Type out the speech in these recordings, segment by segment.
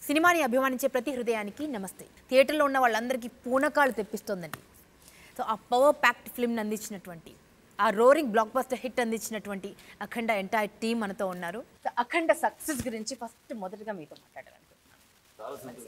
సినిమాని అభిమానించే ప్రతి హృదయానికి నమస్తే థియేటర్లో ఉన్న వాళ్ళందరికీ పూనకాలు తెప్పిస్తోందండి సో ఆ పవర్ ప్యాక్డ్ ఫిల్మ్ని అందించినటువంటి ఆ రోరింగ్ బ్లాక్ బస్టర్ హిట్ అందించినటువంటి అఖండ ఎంటైర్ టీం మనతో ఉన్నారు సో అఖండ సక్సెస్ గురించి ఫస్ట్ మొదటగా మీతో మాట్లాడాలనుకుంటున్నాను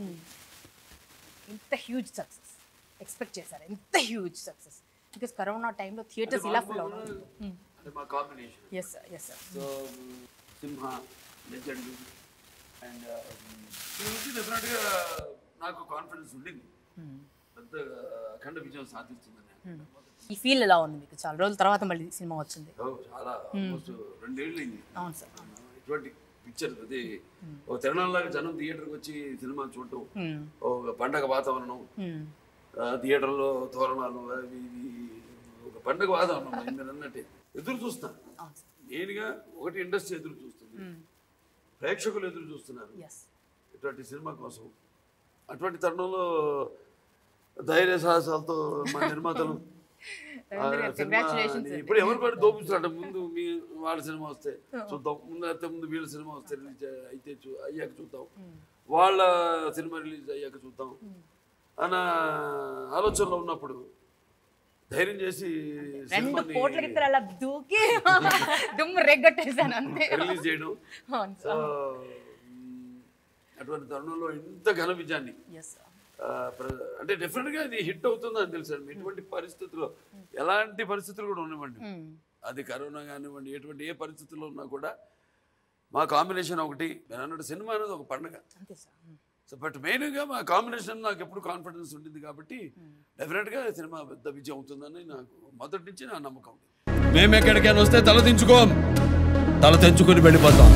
ఇంత హ్యూజ్ సక్సెస్ ఎక్స్పెక్ట్ చేశారు ఎంత హ్యూజ్ సక్సెస్ బికాస్ కరోనా టైంలో థియేటర్స్ ఇలా ఫుల్ అవుతుంది అంటే మా combination yes sir yes sir so Simha legend and దీనికి డెఫినెట్గా నాకు కాన్ఫిడెన్స్ ఉండింది పెద్ద అఖండ విజయం సాధిస్తుందని ఈ ఫీల్ ఎలా ఉంది మీకు చాలా రోజుల తర్వాత మళ్ళీ సినిమా వచ్చింది ఓ, చాలా ఆల్మోస్ట్ రెండేళ్ళు అయింది అవును సార్ ఇటువంటి పిక్చర్ అది ఒక తిరణాలాగా జనం థియేటర్కి వచ్చి సినిమా చూడటం ఒక పండగ వాతావరణం ఆ, థియేటర్లో తోరణాలు అవి ఇవి ఒక పండగ వాతావరణం మీరు అన్నట్టే ఎదురు చూస్తాను అవును సార్ మెయిన్గా ఒకటి ఇండస్ట్రీ ఎదురు చూస్తుంది ప్రేక్షకులు ఎదురు చూస్తున్నారు ఎస్ ఇటువంటి సినిమా కోసం అటువంటి తరుణంలో ధైర్య సాహసాలతో మా నిర్మాతలు ఆ సినిమాని ఇప్పుడు ఎవరు పడి దోపిస్తున్నాడు ముందు మీ వాళ్ళ సినిమా వస్తే చూద్దాం ముందు అయితే ముందు వీళ్ళ సినిమా వస్తే రిలీజ్ అయితే చూ- అయ్యాక చూద్దాం వాళ్ళ సినిమా రిలీజ్ అయ్యాక చూద్దాం అన్న ఆలోచనలో ఉన్నప్పుడు ధైర్యం చేసి రెండు సినిమాని కోట్ల కింద అలా దూకి దుమ్ము రెగ్గొట్టేసాను అంతే రిలీజ్ చేయడం అవును సో మ్, అటువంటి తరుణంలో ఇంత ఘన విజయాన్ని ఎస్ ఆ, ప్ర- అంటే డెఫినెట్గా ఇది హిట్ అవుతుందని తెలుసు ఎటువంటి పరిస్థితుల్లో ఎలాంటి పరిస్థితులు కూడా ఉండవండి అది కరోనా కానివ్వండి ఎటువంటి ఏ పరిస్థితుల్లో ఉన్నా కూడా మా కాంబినేషన్ ఒకటి నేను అన్నట్టు సినిమా అనేది ఒక పండుగ అంతే సార్ సో బట్ మెయిన్గా మా కాంబినేషన్ నాకు ఎప్పుడు కాన్ఫిడెన్స్ ఉంటుంది కాబట్టి డెఫినెట్గా సినిమా పెద్ద విజయం అవుతుందని నాకు మొదటి నుంచి నా నమ్మకం ఉంది మేము ఎక్కడికైనా వస్తే తల దించుకోం తల తెంచుకొని వెళ్ళిపోతాం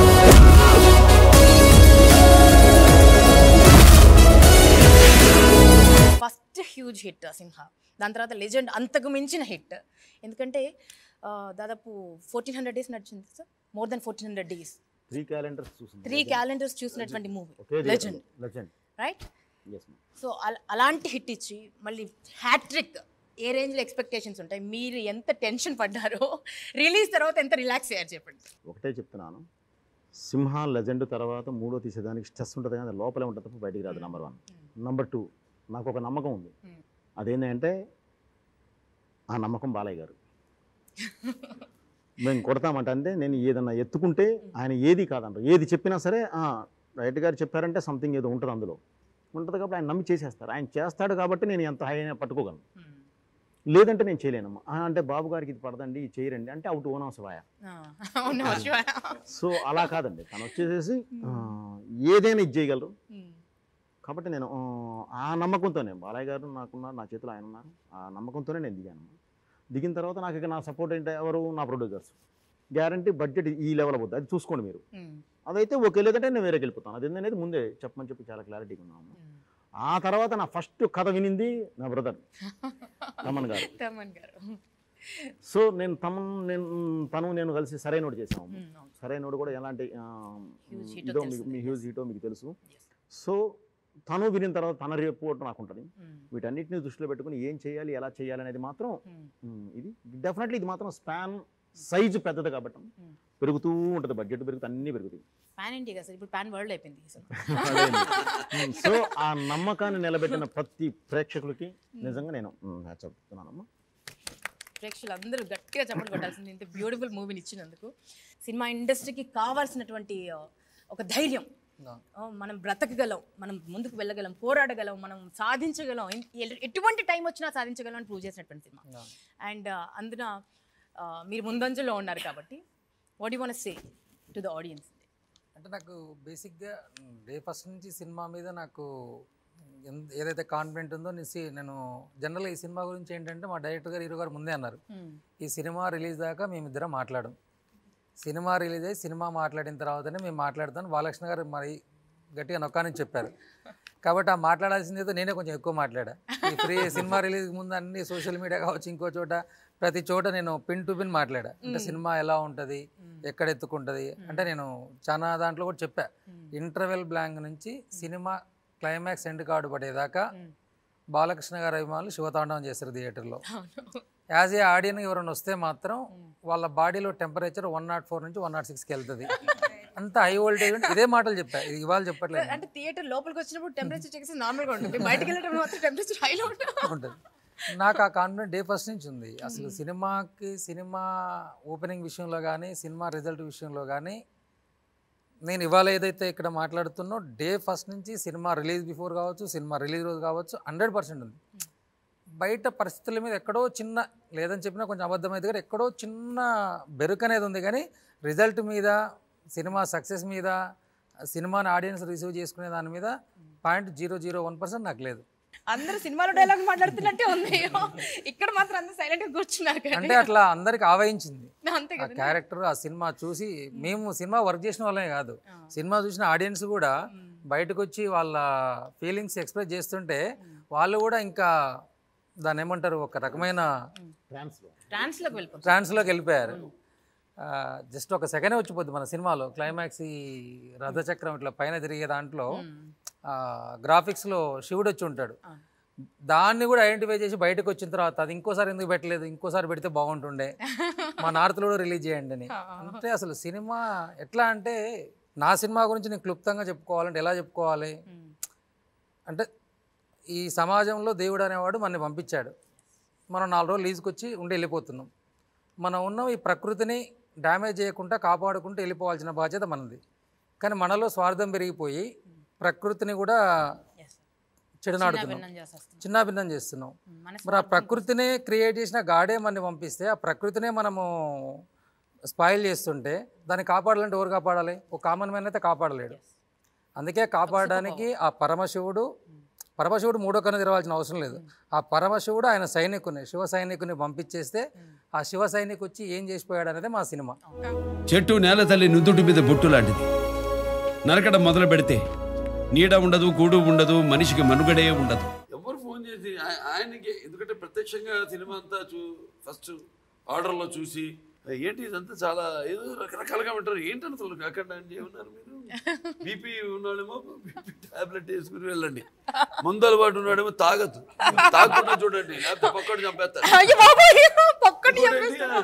ఫస్ట్ హ్యూజ్ హిట్ సింహ దాని తర్వాత లెజెండ్ అంతకు మించిన హిట్ ఎందుకంటే ఆ, దాదాపు ఫోర్టీన్ హండ్రెడ్ డేస్ నడిచింది sir more than fourteen hundred days three calendars చూసింది త్రీ క్యాలెండర్స్ చూసినటువంటి movie okay legend legend right yes so అల- అలాంటి హిట్ ఇచ్చి మళ్ళీ హ్యాట్రిక్ ఏ రేంజ్లో ఎక్స్పెక్టేషన్స్ ఉంటాయి మీరు ఎంత టెన్షన్ పడ్డారో రిలీజ్ తర్వాత ఎంత రిలాక్స్ అయ్యారు చెప్పండి ఒకటే చెప్తున్నాను సింహ లెజెండ్ తర్వాత మూడో తీసేదానికి స్ట్రెస్ ఉంటుంది కానీ అది లోపలే ఉంటుంది తప్ప బయటికి రాదు నెంబర్ వన్ నెంబర్ టూ నాకు ఒక నమ్మకం ఉంది Hmm. అదేంటంటే ఆ నమ్మకం బాలయ్య గారు మేము కొడతామంట అంటే నేను ఏదన్నా ఎత్తుకుంటే ఆయన ఏది కాదంటారు ఏది చెప్పినా సరే "ఆ, రైట్ గారు చెప్పారంటే సంథింగ్ ఏదో ఉంటుంది అందులో ఉంటుంది కాబట్టి ఆయన నమ్మి చేసేస్తారు ఆయన చేస్తాడు కాబట్టి నేను ఎంత హై అయినా పట్టుకోగలను లేదంటే నేను చేయలేనమ్మా "ఆ, అంటే బాబు గారికి ఇది పడదండి ఇది చేయరండి అంటే అవుట్ ఓన్ అవసరం అవును సో అలా కాదండి తను వచ్చేసేసి ఆ, ఏదైనా ఇది చేయగలరు కాబట్టి నేను ఆ, ఆ నమ్మకంతోనే బాలయ్య గారు నాకున్నారు నా చేతిలో ఆయన ఉన్నారు ఆ నమ్మకంతోనే నేను దిగాను దిగిన తర్వాత నాకు ఇక నా సపోర్ట్ ఏంటి ఎవరు నా ప్రొడ్యూసర్స్ గ్యారంటీ బడ్జెట్ ఈ లెవెల్ అవుతుంది అది చూసుకోండి మీరు అదైతే ఓకే లేదంటే నేను వేరేకి వెళ్ళిపోతాను అది ఏంటనేది ముందే చెప్పమని చెప్పి చాలా క్లారిటీగా ఉన్నాము ఆ తర్వాత నా ఫస్ట్ కథ వినింది నా బ్రదర్ తమన్ గారు తమన్ గారు సో నేను తమన్ నేను తను నేను కలిసి సరైనోడు చేసాము Hmm, అవును. సరైనోడు కూడా ఎలాంటి ఆ, Huge hit ఇదో తెలుసు. మీకు మీ హ్యూజ్ హీటో మీకు తెలుసు Yes. సో తను వినిన తర్వాత తన రిపోర్ట్ నాకు ఉంటుంది Hmm. వీటన్నిటిని దృష్టిలో పెట్టుకుని ఏం చేయాలి ఎలా చేయాలి అనేది మాత్రం Hmm. ఉమ్, ఇది డెఫినెట్లీ ఇది మాత్రం స్పాన్ సైజు పెద్దది కాబట్టి Hmm. పెరుగుతూ ఉంటుంది బడ్జెట్ పెరుగుతూ అన్నీ పెరుగుతాయి పాన్ ఇండియా కదా సార్ ఇప్పుడు పాన్ వరల్డ్ అయిపోయింది అసలు ఉమ్, సో ఆ నమ్మకాన్ని నిలబెట్టిన ప్రతి ప్రేక్షకులకి నిజంగా నేను చెప్తున్నానమ్మా ప్రేక్షకులు అందరూ గట్టిగా చప్పట్లు కొట్టాల్సింది ఇంత బ్యూటిఫుల్ మూవీని ఇచ్చినందుకు సినిమా ఇండస్ట్రీకి కావాల్సినటువంటి ఆ, ఒక ధైర్యం ఆ, మనం బ్రతకగలం మనం ముందుకు వెళ్ళగలం పోరాడగలం మనం సాధించగలం ఎన్- ఎ- ఎటువంటి టైం వచ్చినా సాధించగలం అని ప్రూవ్ చేసినటువంటి సినిమా అండ్ అందున ఆ, మీరు ముందంజలో ఉన్నారు కాబట్టి what you want say to the audience అంటే నాకు బేసిక్గా డే ఫస్ట్ నుంచి సినిమా మీద నాకు ఎన్- ఏదైతే కాన్ఫిడెంట్ ఉందో నేను సి- నేను జనరల్గా ఈ సినిమా గురించి ఏంటంటే మా డైరెక్టర్ గారు హీరో గారు ముందే అన్నారు ఈ సినిమా రిలీజ్ దాకా మేమిద్దరం మాట్లాడడం సినిమా రిలీజ్ అయ్యి సినిమా మాట్లాడిన తర్వాతనే మేము మాట్లాడతాను బాలకృష్ణ గారు మరి గట్టిగా నొక్కానని చెప్పారు కాబట్టి ఆ మాట్లాడాల్సింది ఏదో నేనే కొంచెం ఎక్కువ మాట్లాడా ఈ ఫ్రీ సినిమా రిలీజ్ ముందు అన్ని సోషల్ మీడియా కావచ్చు ఇంకో చోట ప్రతి చోట నేను పిన్ టు పిన్ మాట్లాడా అంటే సినిమా ఎలా ఉంటుంది ఎక్కడ ఎత్తుకుంటుంది అంటే నేను చాలా దాంట్లో కూడా చెప్పా ఇంటర్వెల్ బ్లాంక్ నుంచి సినిమా క్లైమాక్స్ ఎండ్ కార్డు పడేదాకా బాలకృష్ణ గారి అభిమానులు శివతాండవం చేస్తారు థియేటర్లో యాజ్ ఏ ఆడియన్ ఎవరైనా వస్తే మాత్రం వాళ్ళ బాడీలో టెంపరేచర్ వన్ నాట్ ఫోర్ నుంచి వన్ నాట్ సిక్స్కి వెళ్తుంది అంత హై వోల్టేజ్ ఇదే మాటలు చెప్పా ఇది ఇవాళ చెప్పట్లేదు అంటే థియేటర్ లోపలికి వచ్చినప్పుడు టెంపరేచర్ చెక్ చేసి నార్మల్గా ఉంటుంది బయటకు వెళ్ళేటప్పుడు మాత్రం టెంపరేచర్ హైలో ఉంటుంది ఉంటుంది నాకు ఆ కాన్ఫిడెంట్ డే ఫస్ట్ నుంచి ఉంది అసలు సినిమాకి సినిమా ఓపెనింగ్ విషయంలో కానీ సినిమా రిజల్ట్ విషయంలో కానీ నేను ఇవాళ ఏదైతే ఇక్కడ మాట్లాడుతున్నో డే ఫస్ట్ నుంచి సినిమా రిలీజ్ బిఫోర్ కావచ్చు సినిమా రిలీజ్ రోజు కావచ్చు హండ్రెడ్ పర్సెంట్ ఉంది బయట పరిస్థితుల మీద ఎక్కడో చిన్న లేదని చెప్పినా కొంచెం అబద్ధమైంది కానీ ఎక్కడో చిన్న బెరుకు అనేది ఉంది కానీ రిజల్ట్ మీద సినిమా సక్సెస్ మీద సినిమాని ఆడియన్స్ రిసీవ్ చేసుకునే దాని మీద point zero zero one percent నాకు లేదు అందరూ సినిమాలో డైలాగ్ మాట్లాడుతున్నట్టే ఉంది ఇక్కడ మాత్రం అందరూ సైలెంట్ గా కూర్చున్నారు కానీ అంటే అట్లా అందరికి ఆవహించింది అంతే ఆ కదా క్యారెక్టర్ ఆ సినిమా చూసి మేము సినిమా వర్క్ చేసిన వాళ్ళమే కాదు సినిమా చూసిన ఆడియన్స్ కూడా బయటకు వచ్చి వాళ్ళ ఫీలింగ్స్ ఎక్స్ప్రెస్ చేస్తుంటే వాళ్ళు కూడా ఇంకా దాన్ని ఏమంటారు ఒక రకమైన ట్రాన్స్లో ట్రాన్స్ లోకి వెళ్ళిపోతుంది ట్రాన్స్లోకి వెళ్ళిపోయారు జస్ట్ ఒక సెకండే వచ్చిపోద్ది మన సినిమాలో క్లైమాక్స్ ఈ రథచక్రం ఇట్లా పైన తిరిగే దాంట్లో గ్రాఫిక్స్లో శివుడు వచ్చి ఉంటాడు దాన్ని కూడా ఐడెంటిఫై చేసి బయటకు వచ్చిన తర్వాత అది ఇంకోసారి ఎందుకు పెట్టలేదు ఇంకోసారి పెడితే బాగుంటుండే మా నార్త్లో కూడా రిలీజ్ చేయండి అని అంటే అసలు సినిమా ఎట్లా అంటే నా సినిమా గురించి నేను క్లుప్తంగా చెప్పుకోవాలంటే ఎలా చెప్పుకోవాలి అంటే ఈ సమాజంలో దేవుడు అనేవాడు మనని పంపించాడు మనం నాలుగు రోజులు లీజుకొచ్చి ఉండి వెళ్ళిపోతున్నాం మనం ఉన్న ఈ ప్రకృతిని డ్యామేజ్ చేయకుండా కాపాడుకుంటూ వెళ్ళిపోవాల్సిన బాధ్యత మనది కానీ మనలో స్వార్థం పెరిగిపోయి ప్రకృతిని కూడా చెడునాడుతున్నాం భిన్నం చేసేస్తుంది చిన్నాభిన్నం చేస్తున్నాం మన మరి ఆ ప్రకృతినే క్రియేట్ చేసిన గాడే మనని పంపిస్తే ఆ ప్రకృతినే మనము స్పాయిల్ చేస్తుంటే దాన్ని కాపాడాలంటే ఎవరు కాపాడాలి ఒక కామన్ మ్యాన్ అయితే కాపాడలేడు అందుకే కాపాడడానికి ఆ పరమశివుడు పరమశివుడు మూడో కన్ను తెరవాల్సిన అవసరం లేదు ఆ పరమశివుడు ఆయన సైనికుని శివ సైనికుని పంపించేస్తే ఆ శివ సైనికు వచ్చి ఏం చేసిపోయాడు అనేది మా సినిమా చెట్టు నేల తల్లి నుదుటి మీద బొట్టు లాంటిది నరకడం మొదలు పెడితే నీడ ఉండదు గూడు ఉండదు మనిషికి మనుగడే ఉండదు ఎవరు ఫోన్ చేసి ఆయ- ఆయనకి ఎందుకంటే ప్రత్యక్షంగా సినిమా అంతా చూ ఫస్ట్ ఆర్డర్లో చూసి ఏంటి ఇదంతా చాలా ఏదో రకరకాలుగా ఉంటారు ఏంటి అసలు అక్కడ అని ఏమన్నారు మీరు బీపీ ఉన్నాడేమో బీపీ టాబ్లెట్ వేసుకుని వెళ్ళండి మందు అలవాటు ఉన్నాడేమో తాగద్దు తాగకుండా చూడండి లేకపోతే పక్కడు చంపేస్తారు అయ్యో బాబోయ్ పక్కని ఇంకోటి ఏంటి?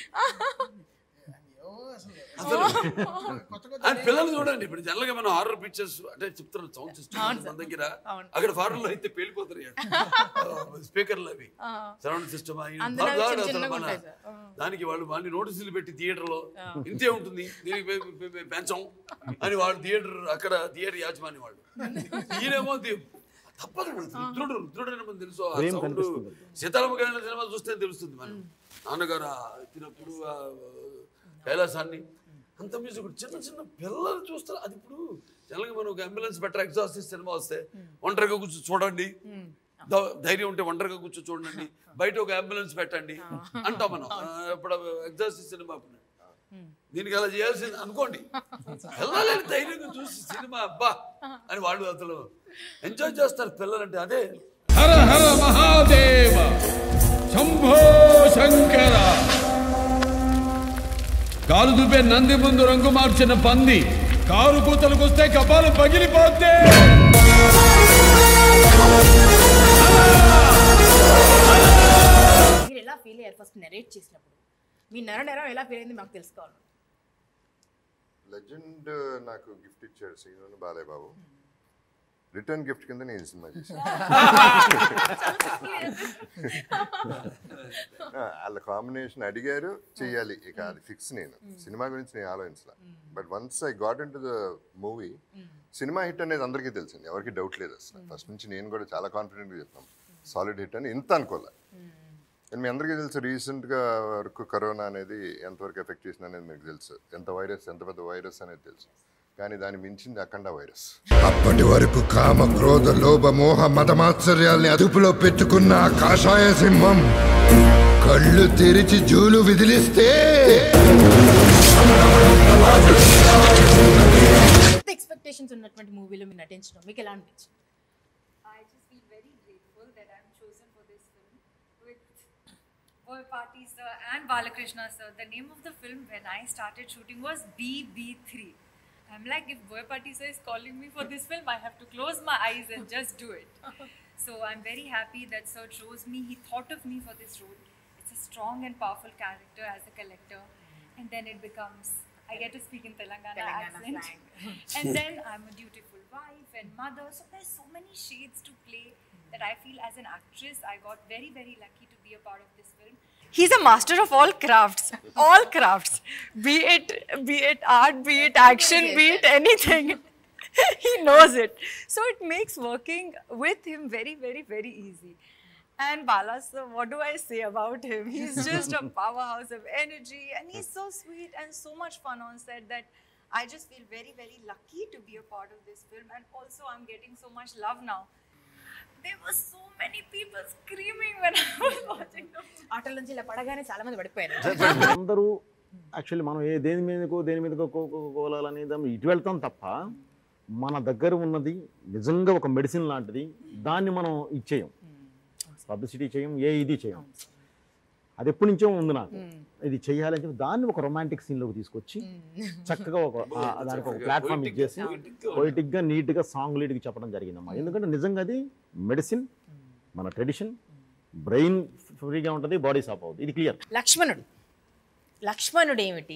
అసలు ఆయన పిల్లలు చూడండి ఇప్పుడు జనరల్ గా మనం హారర్ పిక్చర్స్ అంటే చెప్తున్నాం సౌండ్ సిస్టమ్ మన దగ్గర అక్కడ ఫారెన్ లో అయితే పేలిపోతారు స్పీకర్లు అవి సరౌండ్ సిస్టమ్ అందులో అవి చిన్న చిన్నగా మన ఉంటాయి సార్. ఆ. దానికి వాళ్ళు వాళ్ళని నోటీసులు పెట్టి థియేటర్ లో ఇంతే ఉంటుంది దీనికి పె- పె- పె- పెంచం అని వాళ్ళు థియేటర్ అక్కడ థియేటర్ యాజమాని వాళ్ళు ఈయనేమో ది- తప్పదు రుద్రుడు రుద్రుడు అని మనకు తెలుసు ఆ ప్రేమ sound కనిపిస్తుంది. సీతారామ కళ్యాణ సినిమా చూస్తే తెలుస్తుంది మనం నాన్నగారు ఆ ఎత్తినప్పుడు ఆ కైలాసాన్ని అంత మ్యూజిక్ చిన్న చిన్న పిల్లలు చూస్తారు అది ఇప్పుడు జనరల్గా మనం ఒక అంబులెన్స్ బెటర్ ఎగ్జాస్ట్ సినిమా వస్తే ఒంటరిగా కూర్చో చూడండి ధ- ధైర్యం ఉంటే ఒంటరిగా కూర్చో చూడండి బయట ఒక అంబులెన్స్ పెట్టండి అంటాం మనం ఆ, ఇప్పుడు ఎగ్జాస్ట్ సినిమా అప్పుడు. దీనికి అలా చేయాల్సింది అనుకోండి పిల్లలని ధైర్యంగా చూసి సినిమా అబ్బా అని వాళ్ళు అసలు ఎంజాయ్ చేస్తారు పిల్లలంటే అదే హర హర మహాదేవ శంభో శంకర కాలు దుబ్బే నంది ముందు రంగు మార్చిన పంది కారు కూతలకొస్తే కపాలు పగిలిపోతే మీరు ఎలా ఫీల్ అయ్యారు ఫస్ట్ నెరేట్ చేసినప్పుడు మీ నెర నెర ఎలా ఫీల్ అయింది మాకు తెలుసుకోవాలి లెజెండ్ నాకు గిఫ్ట్ ఇచ్చాడు శ్రీను బాలయ్య బాబు రిటర్న్ గిఫ్ట్ కింద నేను ఈ సినిమా చేశాను ఆ, వాళ్ళ కాంబినేషన్ అడిగారు చెయ్యాలి ఇక అది ఫిక్స్ నేను సినిమా గురించి నేను ఆలోచించలే but once I got in to the movie cinema hit అనేది అందరికీ తెలిసింది ఎవరికి డౌట్ లేదు అసలు ఫస్ట్ నుంచి నేను కూడా చాలా కాన్ఫిడెంట్గా చెప్తాం సాలిడ్ హిట్ అని ఇంత అనుకోలే అండ్ మీ అందరికీ తెలుసు రీసెంట్గా వరకు కరోనా అనేది ఎంతవరకు ఎఫెక్ట్ చేసింది అనేది మీకు తెలుసు ఎంత వైరస్ ఎంత పెద్ద వైరస్ అనేది తెలుసు కానీ దాన్ని మించింది అఖండ వైరస్ అప్పటి వరకు కామ క్రోధ లోభ మోహ మతమాత్సర్యాల్ని అదుపులో పెట్టుకున్న ఆ కాషాయ సింహం కళ్ళు తెరిచి జూలు విదిలిస్తే ఎంత ఎక్స్పెక్టేషన్స్ ఉన్నటువంటి మూవీలో మీరు నటించడం మీకు ఎలా అనిపించింది I just feel very grateful that I'm chosen for this film with Boy Party sir and Balakrishna sir. The name of the film when I started shooting was BB3. I'm like, if Boy Party sir is calling me for this film, I have to close my eyes and just do it. so I'm very happy that sir chose me. He thought of me for this role. It's a strong and powerful character as a collector, and then it becomes I get to speak in Telangana, Telangana accent. slang. and then I'm a dutiful wife and mother. So there's so many shades to play that I feel as an actress, I got very, very lucky to be a part of this film. He's a master of all crafts, all crafts, be it be it art, be it action, be it anything. he knows it. So it makes working with him very, very, very easy. And Bala, so what do I say about him? He's just a powerhouse of energy and he's so sweet and so much fun on set that I just feel very, very lucky to be a part of this film. And also, I'm getting so much love now. There were so many people screaming when I was watching the movie. ఆటల నుంచి ఇలా పడగానే చాలా మంది పడిపోయారు అందరూ actually మనం ఏ దేని మీదకో దేని మీదకో కో- కో- కోలాలని దాన్ని ఇటు వెళ్తాం తప్ప మన దగ్గర ఉన్నది నిజంగా ఒక మెడిసిన్ లాంటిది దాన్ని మనం ఇచ్చేయం పబ్లిసిటీ చేయం ఏ ఇది చేయం అది ఎప్పటి నుంచో ఉంది నాకు ఇది చేయాలని చెప్పి దాన్ని ఒక రొమాంటిక్ సీన్లోకి తీసుకొచ్చి చక్కగా ఒక ఆ- దానికి ఒక ప్లాట్ఫామ్ ఇచ్చేసి పొయిటిక్గా నీట్గా సాంగ్ లీడ్కి చెప్పడం జరిగిందమ్మా ఎందుకంటే నిజంగా అది మెడిసిన్ మన ట్రెడిషన్ బ్రెయిన్ ఫ్రీగా ఉంటుంది బాడీ సాఫ్ అవుతుంది ఇది క్లియర్ లక్ష్మణుడు లక్ష్మణుడు ఏమిటి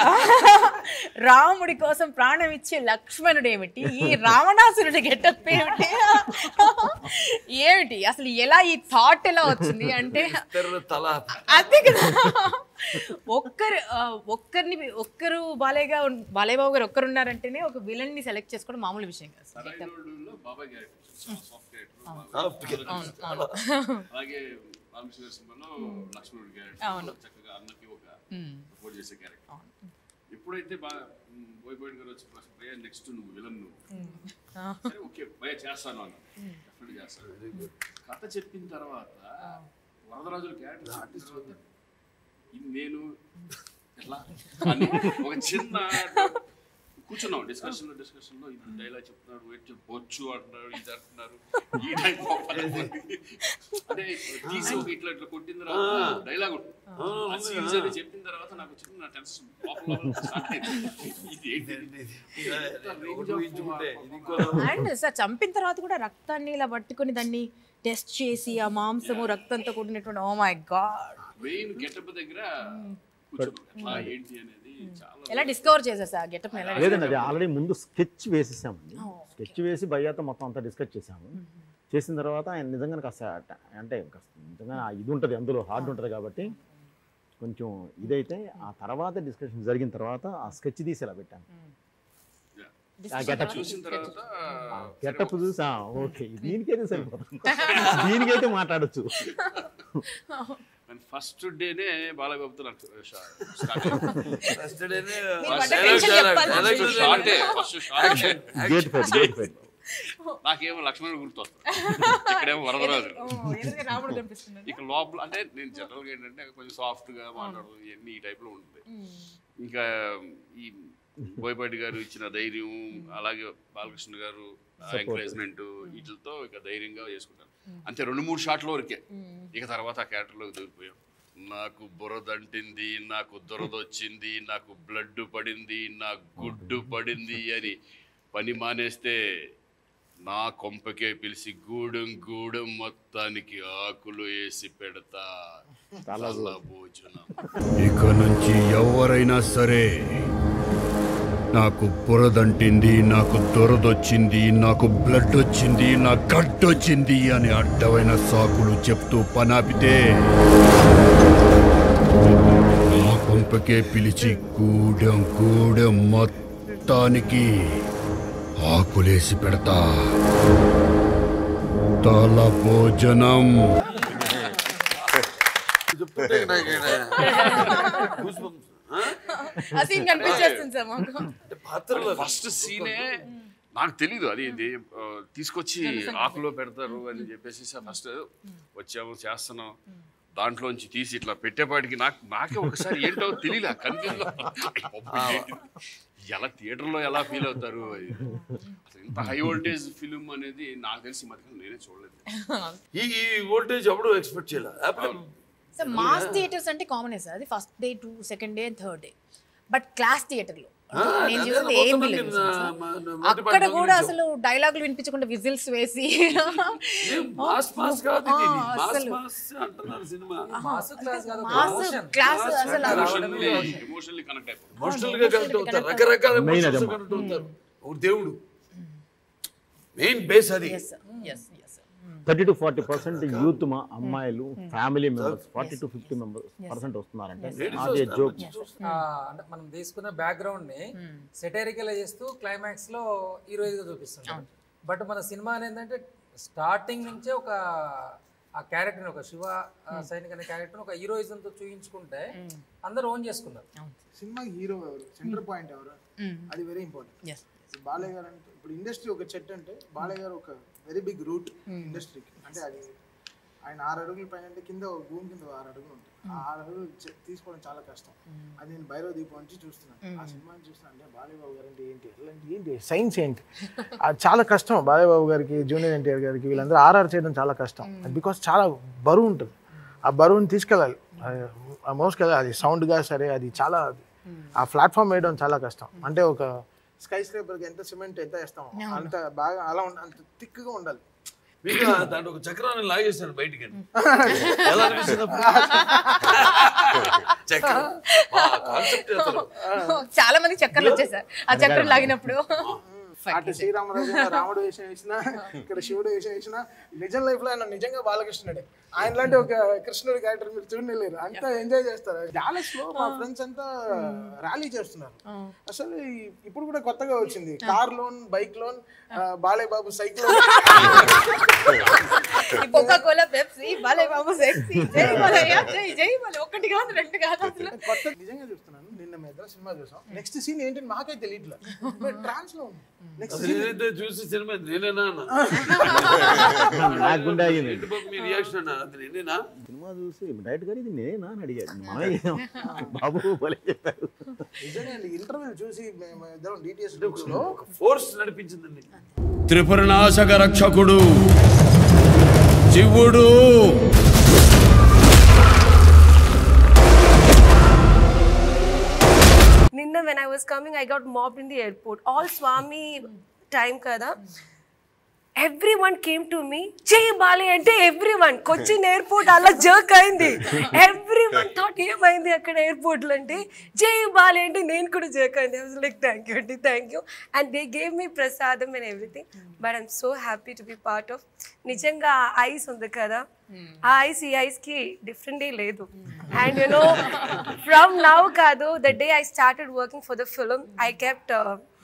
రాముడి కోసం ప్రాణం ఇచ్చే లక్ష్మణుడు ఏమిటి ఈ రావణాసురుడి గెటప్ ఏమిటి ఏమిటి అసలు ఎలా ఈ థాట్ ఎలా వచ్చింది అంటే తెర్ర తల అదే కదా ఒక్కరు ఆ, ఒక్కరిని ఒక్కరు బాలేగా ఉన్- బాలయ్య బాబు గారు ఒక్కరు ఉన్నారంటేనే ఒక విలన్ ని సెలెక్ట్ చేసుకోవడం మామూలు విషయం కాదు సరైనోడులో బాబాయ్ క్యారెక్టర్ సాఫ్ట్ క్యారెక్టర్ అవును అలాగే రామకృష్ణ సినిమాలో లక్ష్మణుడి అవును. క్యారెక్టర్ చక్కగా అన్నకి ఒక సపోర్ట్ చేసే క్యారెక్టర్ ఎప్పుడైతే బా బోయపాటి గారు వచ్చి ఫస్ట్ భయ నెక్స్ట్ నువ్వు విలన్ నువ్వు సరే ఓకే భయ చేస్తాను అన్న డెఫినెట్ చేస్తాను కథ చెప్పిన తర్వాత వరదరాజుల క్యారెక్టర్ చెప్పిన తర్వాత ఇది నేను ఎట్లా అని ఒక చిన్న కూర్చున్నాం డిస్కషన్ లో డిస్కషన్ లో ఇది డైలాగ్ చెప్తున్నారు వెయిట్ బొచ్చు అంటున్నారు ఇది అంటున్నారు ఈ టైప్ అంటే తీసి ఒక ఇట్లా ఇట్లా కొట్టిన తర్వాత డైలాగ్ ఉంటుంది ఆ సీన్స్ అని చెప్పిన తర్వాత నాకు చిన్న టెన్షన్ లోపల లోపల start అయింది. ఇది ఏంటి ఊహించుకుంటే ఇది ఇంకో అండ్ సార్ చంపిన తర్వాత కూడా రక్తాన్ని ఇలా పట్టుకొని దాన్ని టెస్ట్ చేసి ఆ మాంసము రక్తంతో కూడినటువంటి oh my god main getup దగ్గర కూర్చున్నాం ఎట్లా ఏంటి అనేది చాలా ఎలా డిస్కవర్ చేశారు సార్ గెటప్ ఎలా లేదండి అది ఆల్రెడీ ముందు స్కెచ్ వేసేసామండి స్కెచ్ వేసి భయ్యాతో మొత్తం అంతా డిస్కస్ చేసాము చేసిన తర్వాత ఆయన నిజంగా కాస్త ట- అంటే కాస్త నిజంగా ఆ ఇది ఉంటుంది అందులో హార్డ్ ఉంటుంది కాబట్టి కొంచెం ఇదైతే ఆ తర్వాత డిస్కషన్ జరిగిన తర్వాత ఆ స్కెచ్ తీసి ఇలా పెట్టాను ఆ గెటప్ చూసిన తర్వాత గెటప్ చూసా ఓకే దీనికైతే సరిపోతుంది దీనికైతే మాట్లాడొచ్చు ఫస్ట్ డేనే బాలబాబుతో నాకు స్టార్ట్ అయింది ఫస్ట్ డేనే ఫస్ట్ tension చెప్పాలి. షార్టే first short gate fight gate fight నాకేమో లక్ష్మణుడు గుర్తొస్తుంది ఇక్కడేమో వరదరాజు రాముడు కనిపిస్తున్నాడు ఇక లోపల అంటే నేను జనరల్గా ఏంటంటే కొంచెం సాఫ్ట్ గా మాట్లాడదు ఇవన్నీ ఈ టైప్ లో ఉంటుంది ఇంకా ఈ బోయపాటి గారు ఇచ్చిన ధైర్యం అలాగే బాలకృష్ణ గారు ఎంకరేజ్మెంట్ వీటితో ఇక ధైర్యంగా చేసుకుంటాను అంతే రెండు మూడు షాట్ల వరకే ఇక తర్వాత ఆ క్యారెక్టర్లోకి దూరిపోయాం నాకు బురదంటింది నాకు దురదొచ్చింది నాకు బ్లడ్ పడింది నా గుడ్డు పడింది అని పని మానేస్తే నా కొంపకే పిలిచి గూడెం గూడెం మొత్తానికి ఆకులు వేసి పెడతా చాలా చాలా భోజనం ఇక నుంచి ఎవరైనా సరే నాకు బురదంటింది నాకు దొరదొచ్చింది నాకు బ్లడ్ వచ్చింది నా గడ్డొచ్చింది అని అడ్డమైన సాకులు చెప్తూ పనాపితే నా కొంపకే పిలిచి గూడెం గూడెం మొత్తానికి ఆకులేసి పెడతా తల భోజనం చెప్తుంటే నాకు goosebumps. ఆ? ఆ సీన్ కనిపించేస్తుంది సార్ మాకు అంటే పాత్రలో ఫస్ట్ సీనే నాకు తెలీదు అది ఇది, ఆ, తీసుకొచ్చి ఆకులో పెడతారు అని చెప్పేసి ఫస్ట్ వచ్చాము చేస్తున్నాం దాంట్లోంచి తీసి ఇట్లా పెట్టేపాటికి నాకు నాకే ఒకసారి ఏంటో తెలియలే కన్ఫ్యూజ్ ఎలా థియేటర్లో ఎలా ఫీల్ అవుతారు అది. అసలు ఇంత హై వోల్టేజ్ ఫిలిం అనేది నాకు తెలిసి మధ్య నేనే చూడలేదు ఈ ఈ వోల్టేజ్ ఎప్పుడు ఎక్స్పెక్ట్ చేయలే యాపిల్ సార్ మాస్ థియేటర్స్ అంటే కామనే సార్ అది first day to second day third day but class థియేటర్లో నేను చూసింది ఏం లేదు అక్కడ కూడా అసలు డైలాగులు వినిపించకుండా విజిల్స్ వేసి మాస్ మాస్ కాదు ఇది. ఆ, మాస్ అసలు. మాస్ అంటున్నారు సినిమా మాసు క్లాస్ కాదు ఒక మాస్ emotion. క్లాస్ అసలు ఎమోషనల్లీ ఎమోషనల్లీ కనెక్ట్ అయిపోతుంది ఎమోషనల్ గా కనెక్ట్ అవుతారు రకరకాల Main ఎమోషన్స్ అదమ్మా. కనెక్ట్ అవుతారు ఒక దేవుడు మెయిన్ బేస్ అది yes yes yes thirty to forty percent youth మా అమ్మాయిలు family members forty to fifty members percent వస్తున్నారంటే అదే జోక్ ఆ, అంటే మనం తీసుకున్న బ్యాక్గ్రౌండ్ ని సెటైరికల్ చేస్తూ క్లైమాక్స్ లో హీరోయిన్ గా చూపిస్తుంటాం బట్ మన సినిమా ఏంటంటే స్టార్టింగ్ నుంచే ఒక ఆ క్యారెక్టర్ ఒక శివ ఆ, సైనిక్ అనే క్యారెక్టర్ ఒక హీరోయిజం తో చూపించుకుంటే అందరూ ఓన్ చేసుకున్నారు సినిమా హీరో ఎవరు సెంటర్ పాయింట్ ఎవరు అది వెరీ ఇంపార్టెంట్ ఎస్ బాలయ్య గారు అంటే ఇప్పుడు ఇండస్ట్రీ ఒక చెట్టు అంటే బాలయ్య గారు ఒక వెరీ బిగ్ రూట్ ఇండస్ట్రీకి అంటే అది ఆయన ఆరు అడుగుల పైన అంటే కింద ఒక భూమి కింద ఆరు అడుగులు ఉంటాయి ఆ ఆరు అడుగులు చె- తీసుకోవడం చాలా కష్టం అది నేను భైరవ దీపం నుంచి చూస్తున్నాను ఆ సినిమాని చూస్తున్నాను అంటే బాలయ్య బాబు గారు అంటే ఏంటి ఎలాంటి ఏంటి సైన్స్ ఏంటి అది చాలా కష్టం బాలయ్య బాబు గారికి జూనియర్ ఎన్టీఆర్ గారికి వీళ్ళందరూ ఆర్ఆర్ చేయడం చాలా కష్టం బికాస్ చాలా బరువు ఉంటుంది ఆ బరువుని తీసుకెళ్ళాలి అది- ఆ మోసుకెళ్ళాలి అది సౌండ్గా సరే అది చాలా ఆ ప్లాట్ఫామ్ వేయడం చాలా కష్టం అంటే ఒక స్కై స్క్రేపర్కి ఎంత సిమెంట్ ఎంత వేస్తాం అంత బాగా అలా ఉండ అంత థిక్గా ఉండాలి మీకు ఆ దాంట్లో ఒక చక్రాన్ని లాగేశాను బయటికి ఎలా అనిపిస్తుంది అప్పుడు? చక్రం కాన్సెప్ట్ అసలు చాలా మంది చక్కర్లు వచ్చేసారు ఆ చక్రం లాగినప్పుడు అటు శ్రీరామరాజు రాముడు వేషం వేసిన ఇక్కడ శివుడు వేషం వేసిన నిజం లైఫ్ లో ఆయన నిజంగా బాలకృష్ణుడే ఆయన లాంటి ఒక కృష్ణుడి క్యారెక్టర్ మీరు చూడలేరు అంతా ఎంజాయ్ చేస్తారు డాలస్ లో మా ఫ్రెండ్స్ అంతా ర్యాలీ చేస్తున్నారు అసలు ఈ- ఇప్పుడు కూడా కొత్తగా వచ్చింది car loan bike loan Balayya Babu cycle Coca Cola Pepsi Balayya Babu sexy జై బాలయ్య జై జై బాలయ్య ఒకటి కాదు రెండు కాదు అసలు కొత్త నిజంగా చూస్తున్నాను నిన్న మీద సినిమా చూసాం నెక్స్ట్ సీన్ ఏంటని మాకే తెలియట్లేదు ట్రాన్స్ లో నెక్స్ట్ అసలు నేనైతే చూసి సినిమా నేనేనా అన్న నాకు గుండె ఆగింది ఏంటి బాబు మీ రియాక్షన్ అన్న అది నేనేనా సినిమా చూసి డైరెక్ట్ గారు ఇది నేనా అని అడిగాడు మనమే చేసాం. బాబు భలే చెప్పారు నిజంగా ఇంటర్వ్యూ చూసి మేము ఇద్దరం డిటిఎస్ బుక్స్ లో ఒక ఫోర్స్ నడిపించిందండి త్రిపురనాశక రక్షకుడు శివుడు నిన్న when I was coming, I got mobbed in the airport. All Swami time kada. Everyone came to me. Jay Bali అంటే everyone. కొచ్చిన్ ఎయిర్పోర్ట్ అలా జర్క్ అయింది ఎవ్రీ వన్ థాట్ ఏమైంది అక్కడ ఎయిర్పోర్ట్ లో అంటే జై బాలి అంటే నేను కూడా జర్క్ అయింది I was like thank you అండి thank you and they gave me prasadam and everything but I'm so happy to be part of నిజంగా ఆ ఐస్ ఉంది కదా ఆ ఐస్ ఈ ఐస్ కి డిఫరెంట్ లేదు and you know from now కాదు the day I started working for the film I kept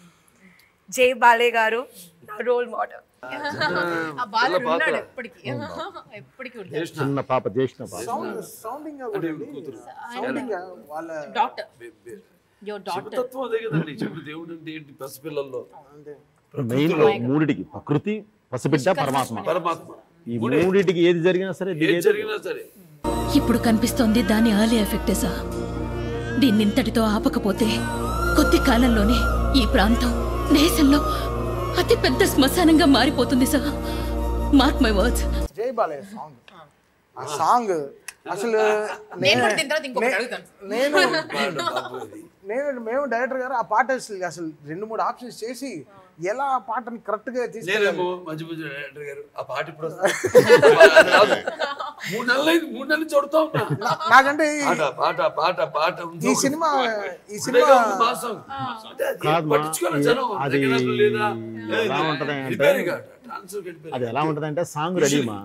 జై బాలే గారు నా రోల్ మోడల్ ఆ బాలు ఉన్నాడు ఎప్పటికీ ఎప్పటికీ ఉంటాడు చిన్న పాప చేసిన పాప సౌండ్ సౌండింగ్ సౌండింగ్ వాళ్ళ డాక్టర్ యువర్ డాక్టర్ తత్వం అదే కదండి చెప్పు దేవుడు అంటే ఏంటి పసిపిల్లల్లో అంతే మెయిన్ మూడిటికి ప్రకృతి పసిబిడ్డ పరమాత్మ పరమాత్మ ఈ మూడిటికి ఏది జరిగినా సరే ఏం దిగేది జరిగినా సరే ఇప్పుడు కనిపిస్తోంది దాని ఆలీ ఎఫెక్టే సార్ దీన్నింతటితో ఆపకపోతే కొద్ది కాలంలోనే ఈ ప్రాంతం దేశంలో అతి పెద్ద శ్మశానంగా మారిపోతుంది సార్ మార్క్ మై వర్డ్స్ జై బాలయ్య సాంగ్ ఆ సాంగ్ అసలు నేను కూడా దీని తర్వాత ఇంకొకటి అడుగుతాను నేను వాడు బాబు అది. నేను మేము డైరెక్టర్ గారు ఆ పాట అసలు అసలు రెండు మూడు ఆప్షన్స్ చేసి ఎలా ఆ పాటని కరెక్ట్ గా తీసుకెళ్ళాలి నేనేమో మధ్య మధ్య డైరెక్టర్ గారు ఆ పాట ఇప్పుడు వస్తుంది. అది రాదు. మూడు నెలలు అయింది, మూడు నెలలు చూడుతా ఉన్నా నాకంటే ఈ- పాట పాట పాట పాట ఉంది. ఈ సినిమా ఈ ఇప్పుడే సినిమా కాదు మాసం. అంటే అది కాదు మా, పట్టించుకోవాలి జనం. అది దగ్గర అసలు లేదా? ఎలా ఉంటది అంటే- వెళ్ళిపోయారు ఇక. ట్రాన్స్ఫర్ వెళ్ళిపోయారు. అది ఎలా ఉంటుందంటే సాంగ్ రెడీమా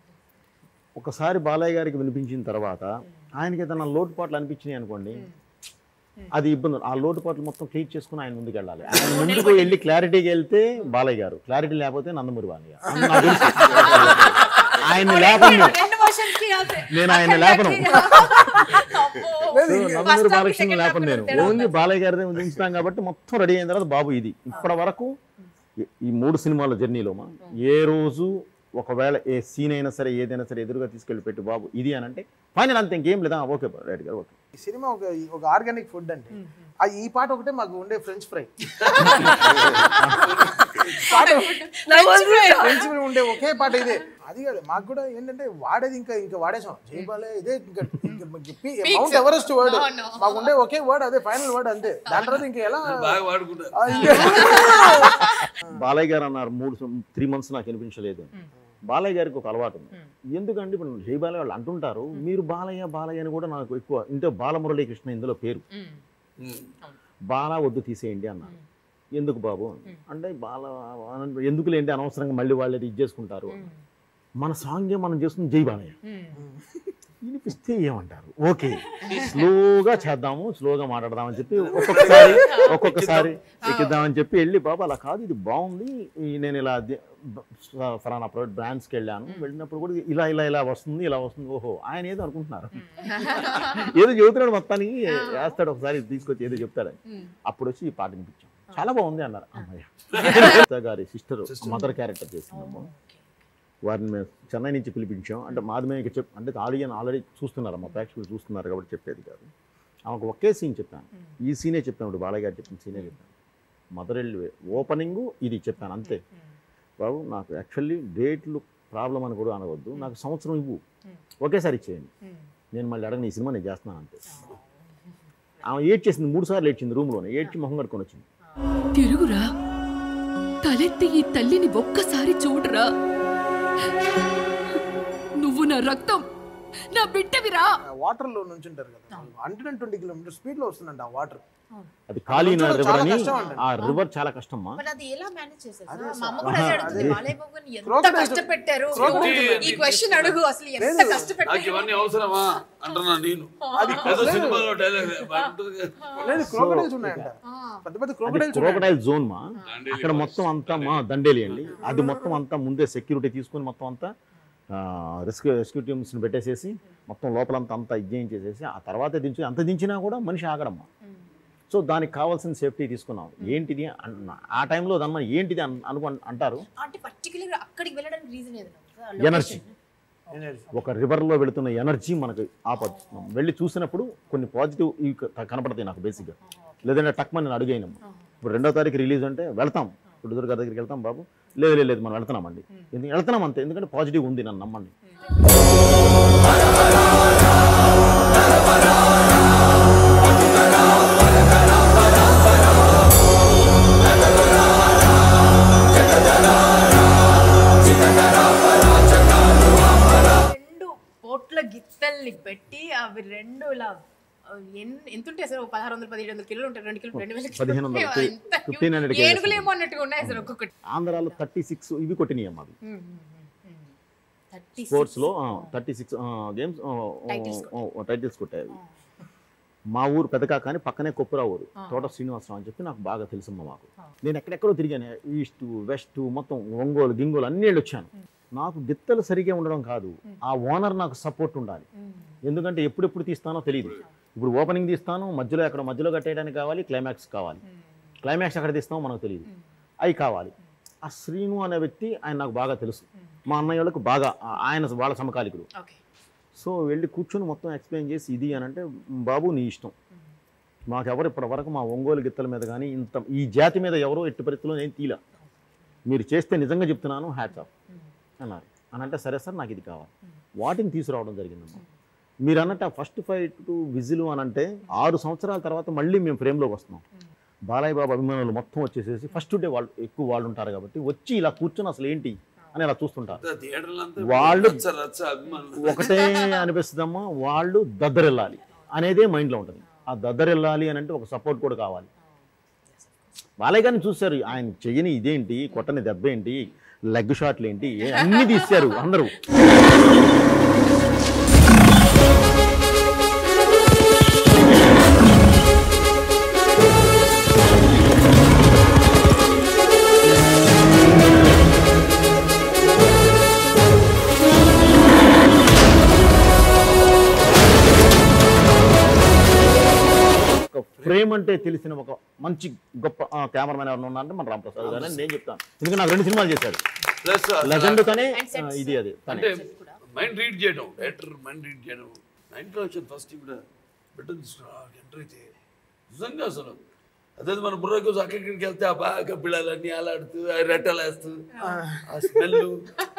ఒకసారి బాలయ్య గారికి వినిపించిన తర్వాత ఆయనకి ఏదైనా లోటుపాట్లు అనిపించినాయి అనుకోండి అది ఇబ్బంది ఆ లోటుపాట్లు మొత్తం క్లియర్ చేసుకుని ఆయన ముందుకు వెళ్ళాలి ఆయన ముందుకు వెళ్ళి క్లారిటీకి వెళ్తే బాలయ్య గారు క్లారిటీ లేకపోతే నందమూరి బాలయ్య గారు. అది నాకు తెలుసు. ఆయన లేపను రెండు వర్షన్స్ కి అదే. నేను ఆయన లేపను అబ్బో. Nandamuri First half, Balakrishna second half లేపను నేను తేడా ఓన్లీ బాలయ్య గారిదే ఉంచుతాం కాబట్టి మొత్తం రెడీ అయిన తర్వాత బాబు ఇది ఇప్పటి వరకు ఈ- ఈ మూడు సినిమాల జర్నీలో మా ఏ రోజు ఒకవేళ ఏ సీన్ అయినా సరే ఏదైనా సరే ఎదురుగా తీసుకెళ్ళి పెట్టి బాబు ఇది అని అంటే ఫైనల్ అంతే ఇంకేం లేదా ఓకే రైట్ గారు ఓకే ఈ సినిమా ఒక ఒక ఆర్గానిక్ ఫుడ్ అంటే ఆ ఈ పాట ఒకటే మాకు ఉండే ఫ్రెంచ్ ఫ్రై పాట ఫ్రెంచ్ ఫ్రై ఉండే ఒకే పాట ఇదే అది కాదు మాకు కూడా ఏంటంటే వాడేది ఇంకా ఇంకా వాడేసాం జైబాలే ఇదే ఇంకా మౌంట్ ఎవరెస్ట్ వర్డ్ మాకు ఉండే ఒకే వర్డ్ అదే ఫైనల్ వర్డ్ అంతే దాని తర్వాత ఇంకా ఎలా బాగా వాడుకుంటారు ఆ, ఇంకా- బాలయ్య గారు అన్నారు మూడు త్రీ మంత్స్ నాకు వినిపించలేదు బాలయ్య గారికి ఒక అలవాటు ఉంది ఎందుకంటే ఇప్పుడు జై బాలయ్య వాళ్ళు అంటుంటారు మీరు బాలయ్య బాలయ్య అని కూడా నాకు ఎక్కువ ఇంటే బాలమురళీకృష్ణ ఇందులో పేరు బాల వద్దు తీసేయండి అన్నారు ఎందుకు బాబు అంటే బాల ఎందుకులేంటి అనవసరంగా మళ్ళీ వాళ్ళు ఇది చేసుకుంటారు మన సాంగే మనం చేస్తుంది జై బాలయ్య వినిపిస్తే ఏమంటారు ఓకే స్లోగా చేద్దాము స్లోగా మాట్లాడదామని చెప్పి ఒక్కొక్కసారి ఒక్కొక్కసారి ఎక్కిద్దామని చెప్పి వెళ్ళి బాబా అలా కాదు ఇది బాగుంది ఈ నేను ఇలా ది- బ- ఫలానా ప్రోడక్ట్ బ్రాండ్స్కి వెళ్ళాను వెళ్ళినప్పుడు కూడా ఇలా ఇలా ఇలా వస్తుంది ఇలా వస్తుంది ఓహో ఆయన ఏదో అనుకుంటున్నారు ఏదో చెబుతున్నాడు మొత్తానికి వేస్తాడు ఒకసారి తీసుకొచ్చి ఏదో చెప్తాడని అప్పుడు వచ్చి ఈ పాట వినిపించాం చాలా బాగుంది అన్నారు అమ్మయ్య సీత గారి సిస్టర్ మదర్ క్యారెక్టర్ చేసిందమ్మా వారిని మేము చెన్నై నుంచి పిలిపించాం అంటే మాది మేము ఇక చెప్ అంటే ఆడియన్ ఆల్రెడీ చూస్తున్నారు మా ప్రేక్షకులు చూస్తున్నారు కాబట్టి చెప్పేది కాదు ఆమెకు ఒకే సీన్ చెప్పాను ఈ సీనే చెప్పాను ఇప్పుడు బాలయ్య గారు చెప్పిన సీనే చెప్పాను మదర్ వెళ్ళి ఓపెనింగ్ ఇది చెప్పాను అంతే బాబు నాకు యాక్చువల్లీ డేట్లు ప్రాబ్లం అని కూడా అనవద్దు నాకు సంవత్సరం ఇవ్వు ఒకేసారి ఇచ్చేయండి నేను మళ్ళీ అడగని ఈ సినిమా నేను చేస్తున్నాను అంతే ఆమె ఏడ్చేసింది మూడు సార్లు ఏడ్చింది రూమ్లోనే ఏడ్చి మొహం కట్టుకొని వచ్చింది తిరుగురా తలెత్తి ఈ తల్లిని ఒక్కసారి చూడరా నువ్వు నా రక్తం నా బిడ్డవిరా వాటర్ లో నుంచి ఉంటారు కదా hundred and twenty kilometre speed లో వస్తుందంట ఆ వాటర్ అది ఖాళీ చాలా రివర్ అని కష్టం అండి. ఆ రివర్ చాలా కష్టమ్మా మరి అది ఎలా మేనేజ్ చేశారు అదే సార్? సార్. మా అమ్మ కూడా అదే అడుగుతుంది అదే. బాలయ్య బాబు గారిని ఎంత Crocodile- కష్టపెట్టారు Crocodile- ఈ క్వశ్చన్ అడుగు అసలు ఎంత నాకు కష్టపెట్టారు ఇవన్నీ అవసరమా అంటున్నా నేను అది ఏదో సినిమాలో డైలాగ్ లేదు క్రోకడైల్స్ ఉన్నాయంట పెద్ద పెద్ద అది క్రోకడైల్స్ క్రోకడైల్ జోన్ మా అక్కడ మొత్తం అంతా మా దండేలి అండి అది మొత్తం అంతా ముందే సెక్యూరిటీ తీసుకొని మొత్తం అంతా రెస్క్యూ రెస్క్యూ టీమ్స్ని పెట్టేసేసి మొత్తం లోపలంతా అంతా ఇచ్చేసేసి ఆ తర్వాత దించి అంత దించినా కూడా మనిషి ఆగడమ్మా సో దానికి కావాల్సిన సేఫ్టీ తీసుకున్నాం ఏంటిది అన్న ఆ టైంలో దాన్ని ఏంటిది అన్- అనుకు అంటారు అంటే పర్టికులర్ అక్కడికి వెళ్ళడానికి రీజన్ ఏదైనా ఎనర్జీ ఒక రివర్లో వెళుతున్న ఎనర్జీ మనకు ఆపచ్చు వెళ్ళి చూసినప్పుడు కొన్ని పాజిటివ్ ఇవి క- కనపడతాయి నాకు బేసిక్గా లేదంటే టక్మని నేను అడిగాను ఇప్పుడు రెండో తారీఖు రిలీజ్ అంటే వెళ్తాం ప్రొడ్యూసర్ గారి దగ్గరికి వెళ్తాం బాబు లేదు లేదు లేదు మనం వెళ్తున్నామండి ఎందుకు వెళ్తున్నాం అంతే ఎందుకంటే పాజిటివ్ ఉంది నన్ను నమ్మండి రెండు పోట్ల గిత్తల్ని పెట్టి అవి రెండు ఇలా ఆ, ఎన్- ఎంత ఉంటాయి సార్ పదహారు వందల పదిహేడు వందల కిలోలు ఉంటాయి రెండు కిలో రెండు వేల పదిహేను వందలు, కిలోలు. ఎంత ఫిఫ్టీన్ హండ్రెడ్ huge. ఏనుగులేమో అన్నట్టుగా ఉన్నాయి సార్ ఒక్కొక్కటి ఆంధ్రాలో థర్టీ సిక్స్ ఇవి కొట్టినాయి అమ్మా అవి థర్టీ స్పోర్ట్స్లో thirty six games Titles titles కొట్టాయి మా ఊరు పెదకా కానీ పక్కనే కొప్పురా ఊరు తోట శ్రీనివాసరావు అని చెప్పి నాకు బాగా తెలుసమ్మా మాకు నేను ఎక్కడెక్కడో తిరిగాను ఈస్ట్ వెస్ట్ మొత్తం ఒంగోలు గింగోలు అన్ని వెళ్ళి వచ్చాను నాకు గిత్తలు సరిగా ఉండడం కాదు ఆ ఓనర్ నాకు సపోర్ట్ ఉండాలి ఎందుకంటే ఎప్పుడెప్పుడు తీస్తానో తెలియదు ఇప్పుడు ఓపెనింగ్ తీస్తాను మధ్యలో ఎక్కడ మధ్యలో కట్టేయడానికి కావాలి క్లైమాక్స్ కావాలి క్లైమాక్స్ ఎక్కడ తీస్తామో మనకు తెలియదు అవి కావాలి ఆ శ్రీను అనే వ్యక్తి ఆయన నాకు బాగా తెలుసు మా అన్నయ్య వాళ్ళకు బాగా ఆ- ఆయన వాళ్ళ సమకాలికుడు ఓకే సో వెళ్ళి కూర్చొని మొత్తం ఎక్స్ప్లెయిన్ చేసి ఇది అని అంటే బాబు నీ ఇష్టం మాకెవరు ఇప్పటి వరకు మా ఒంగోలు గిత్తల మీద కానీ ఇంత ఈ జాతి మీద ఎవరో ఎట్టి పరిస్థితుల్లో నేను తీలా మీరు చేస్తే నిజంగా చెప్తున్నాను హ్యాట్స్ ఆఫ్ అన్నారు అని అంటే సరే సార్ నాకు ఇది కావాలి వాటిని తీసుకురావడం జరిగిందమ్మా మీరు అన్నట్టు ఆ ఫస్ట్ ఫైట్ విజిల్ అని అంటే ఆరు సంవత్సరాల తర్వాత మళ్ళీ మేము ఫ్రేమ్లోకి వస్తున్నాం బాలయ్య బాబు అభిమానులు మొత్తం వచ్చేసేసి ఫస్ట్ డే వాళ్ళు ఎక్కువ వాళ్ళు ఉంటారు కాబట్టి వచ్చి ఇలా కూర్చొని అసలు ఏంటి అని ఇలా చూస్తుంటారు థియేటర్లు అంతా వాళ్ళు రచ్చ రచ్చ అభిమానులు ఒకటే అనిపిస్తుందమ్మా వాళ్ళు దద్దరెళ్ళాలి అనేదే మైండ్లో ఉంటుంది ఆ దద్దరెళ్ళాలి అని అంటే ఒక సపోర్ట్ కూడా కావాలి బాలయ్య గారిని చూశారు ఆయన చెయ్యని ఇదేంటి కొట్టని దెబ్బ ఏంటి లెగ్ షాట్లు ఏంటి ఏ- అన్నీ తీశారు అందరూ ఒక ఫ్రేమ్ అంటే తెలిసిన ఒక మంచి గొప్ప కెమెరామెన్ ఎవరైనా ఉన్నారంటే మన రామప్రసాద్ గారు అని నేను చెప్తాను ఎందుకంటే నాకు రెండు సినిమాలు చేశారు ప్లస్ లెజెండ్ కానీ And sets. ఇది అది తనే. అంటే మైండ్ రీడ్ చేయడం డైరెక్టర్ మైండ్ రీడ్ చేయడం నా ఇంట్లో వచ్చిన ఫస్ట్ ఇప్పుడు బిడ్డ ఎంటర్ అయితే నిజంగా అసలు అదే మన బుర్ర కోసం అక్కడికి వెళ్తే ఆ బాగా పిల్లలన్నీ అలాడుతూ ఆ రెట్టలేస్తూ ఆ స్మెల్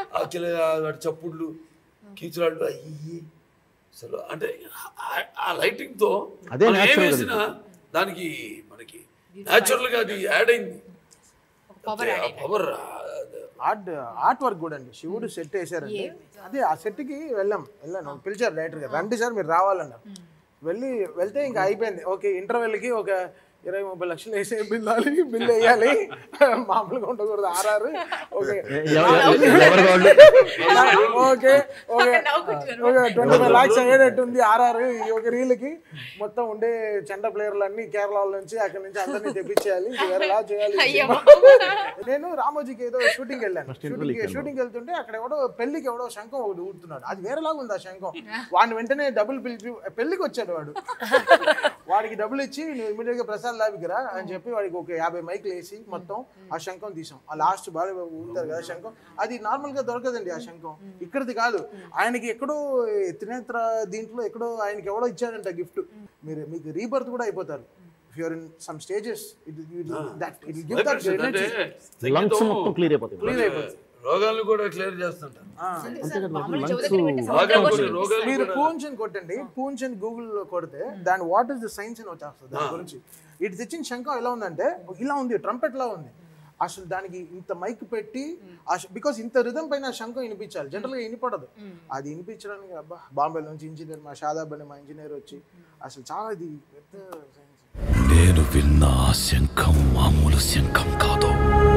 ఆ కిల వాటి చప్పుళ్ళు కీచురాళ్ళు అయ్యి అసలు అంటే ఆ- ఆ లైటింగ్తో అదే మనం ఏం natural వేసినా దానికి మనకి న్యాచురల్గా అది యాడ్ అయింది పవర్ ఆ పవర్ ఆర్ట్ ఆర్ట్ వర్క్ కూడా అండి శివుడు సెట్ వేసారండి అదే ఆ సెట్ కి వెళ్ళాం వెళ్ళాను పిలిచారు డైరెక్టర్ గారు రండి సార్ మీరు రావాలన్నారు వెళ్ళి వెళ్తే ఇంకా అయిపోయింది ఓకే ఇంటర్వెల్ కి ఒక ఇరవై ముప్పై లక్షలు వేసే బిల్ అవ్వాలి బిల్ వేయాలి మామూలుగా ఉండకూడదు ఆర్ఆర్ ఓకే ఎవరు వాళ్ళు okay okay okay twenty five lakhs అయ్యేటట్టుంది ఆర్ఆర్ ఈ ఒక రీల్కి మొత్తం ఉండే చెండ ప్లేయర్లు అన్ని కేరళ నుంచి అక్కడి నుంచి అందరినీ తెప్పించేయాలి ఇది వేరేలా చేయాలి నేను రామోజీకి ఏదో షూటింగ్ వెళ్ళాను షూటింగ్ షూటింగ్ వెళ్తుంటే అక్కడ ఎవడో పెళ్లికి ఎవడో శంఖం ఒకటి ఊడుతున్నాడు అది వేరేలాగా ఉంది ఆ శంఖం వాడిని వెంటనే డబ్బులు పిలిపి పెళ్లికి వచ్చాడు వాడు వాడికి డబ్బులు ఇచ్చి నువ్వు ఇమీడియట్ గా ప్రసాద్ లాభికిరా అని చెప్పి వాడికి ఒక యాభై మైకులు వేసి మొత్తం ఆ శంఖం తీసాం ఆ లాస్ట్ బాగా ఊరుతారు కదా శంఖం అది నార్మల్ గా దొరకదండి ఆ శంఖం ఇక్కడిది కాదు ఆయనకి ఎక్కడో త్రినేత్ర దీంట్లో ఎక్కడో ఆయనకి ఎవడో ఇచ్చాడంట గిఫ్ట్ మీరు మీకు రీబర్త్ కూడా అయిపోతారు if you're in some stages it that it give that అంటే లంగ్స్ మొత్తం క్లియర్ అయిపోతాయి రోగాలను కూడా క్లియర్ చేస్తుంటారు మామూలు చెవు దగ్గర పెట్టి రోగాలు సముద్రం కూడా కూడా రోగాలు మీరు కూడా పూంచ్ అని కొట్టండి పూంచ్ అని గూగుల్ లో కొడితే దాని వాట్ ఇస్ ద సైన్స్ అని వచ్చేస్తుంది దాని గురించి ఇటు తెచ్చిన శంఖం ఎలా ఉందంటే ఇలా ఉంది ట్రంపెట్ లా ఉంది అసలు దానికి ఇంత మైక్ పెట్టి బికాస్ ఇంత రిధం పైన ఆ శంఖం వినిపించాలి జనరల్ గా వినిపడదు అది వినిపించడానికి అబ్బా బాంబే నుంచి ఇంజనీర్ మా షాదాబ్ అని మా ఇంజనీర్ వచ్చి అసలు చాలా ఇది పెద్ద సైన్స్ నేను విన్న ఆ శంఖం మామూలు శంఖం కాదు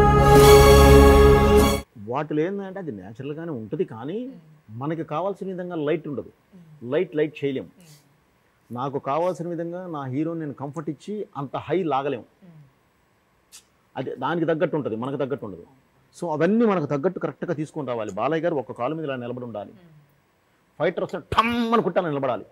వాటిలో ఏంటంటే అది న్యాచురల్గానే ఉంటుంది కానీ మనకి కావాల్సిన విధంగా లైట్ ఉండదు లైట్ లైట్ చేయలేము నాకు కావాల్సిన విధంగా నా హీరోని నేను కంఫర్ట్ ఇచ్చి అంత హై లాగలేము అది దానికి తగ్గట్టు ఉంటుంది మనకు తగ్గట్టు ఉండదు సో అవన్నీ మనకు తగ్గట్టు కరెక్ట్గా తీసుకొని రావాలి బాలయ్య గారు ఒక కాలు మీద ఇలా నిలబడి ఉండాలి ఫైటర్ వస్తే టమ్ అని కుట్టాను నిలబడాలి